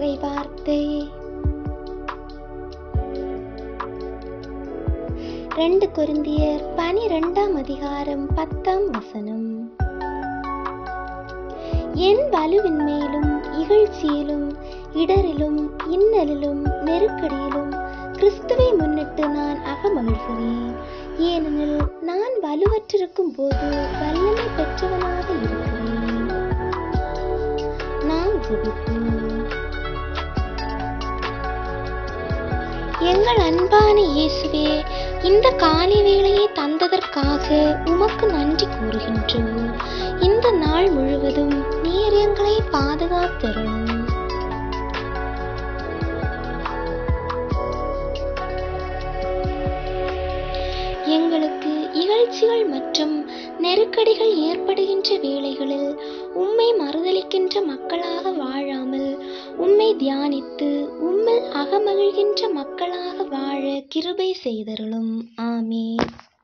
இறை வார்த்தை ரெண்டு கொரிந்தியர் பனிரெண்டாம் அதிகாரம் பத்தாம் வசனம் என் வலுவின்மையிலும் இகழ்ச்சியிலும் இடரிலும் இன்னலிலும் நெருக்கடியிலும் கிறிஸ்துவை முன்னிட்டு நான் அகமகிழ்கிறேன் ஏனெனில் நான் வலுவற்றிருக்கும் போது வல்லமை பெற்றவனாக இருக்கிறேன் நாம் ஜெபிப்போம் எங்கள் அன்பான இயேசுவே இந்த காலை வேளையை தந்ததற்காக உமக்கு நன்றி கூறுகின்றோம் இந்த நாள் முழுவதும் நீர் எங்களை பாதுகாத்தரும் எங்களுக்கு இகழ்ச்சிகள் மற்றும் நெருக்கடிகள் ஏற்படுகின்ற வேளைகளில் உம்மை மறுதலிக்கின்ற மக்களாக வாழாமல் உம்மை தியானித்து உம்மில் அகமகிழ்கின்ற மக்களாக வாழ கிருபை செய்தருளும் ஆமென்